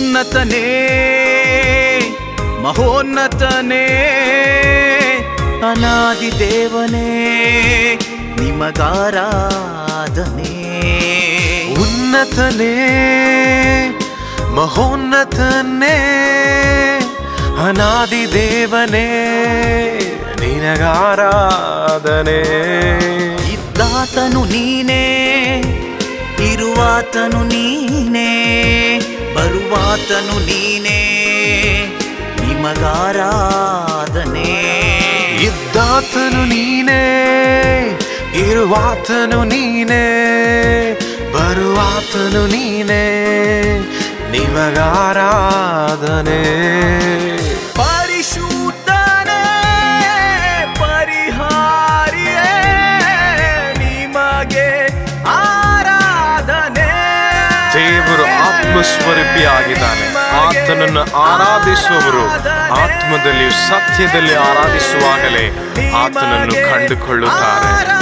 ಉನ್ನತನೇ ಮಹೋನ್ನತನೇ ಅನಾದಿ ದೇವನೇ ನಿಮಗಾರಾಧನೆ ಉನ್ನತನೇ ಮಹೋನ್ನತನೇ ಅನಾದಿ ದೇವನೇ ನಿನಗಾರಾಧನೆ ಇದ್ದಾತನು ನೀನೇ ಇರುವಾತನು ನೀನೇ ಬರುವಾತನು ನೀನೇ ನಿಮಗಾರಾಧನೆ ಇದ್ದಾತನು ನೀನೇ ಇರುವಾತನು ನೀನೇ ಬರುವಾತನು ನೀನೇ ನಿಮಗಾರಾಧನೆ ಪರಿಶುದ್ಧನೇ ಪರಿಹಾರಿಯೇ ನಿಮಗೆ ಆರಾಧನೆ ದೇವರು ಆತ್ಮಸ್ವರೂಪಿ ಆಗಿದ್ದಾನೆ ಆತನನ್ನು ಆರಾಧಿಸುವವರು ಆತ್ಮದಲ್ಲಿ ಸತ್ಯದಲ್ಲಿ ಆರಾಧಿಸುವಾಗಲೇ ಆತನನ್ನು ಕಂಡುಕೊಳ್ಳುತ್ತಾರೆ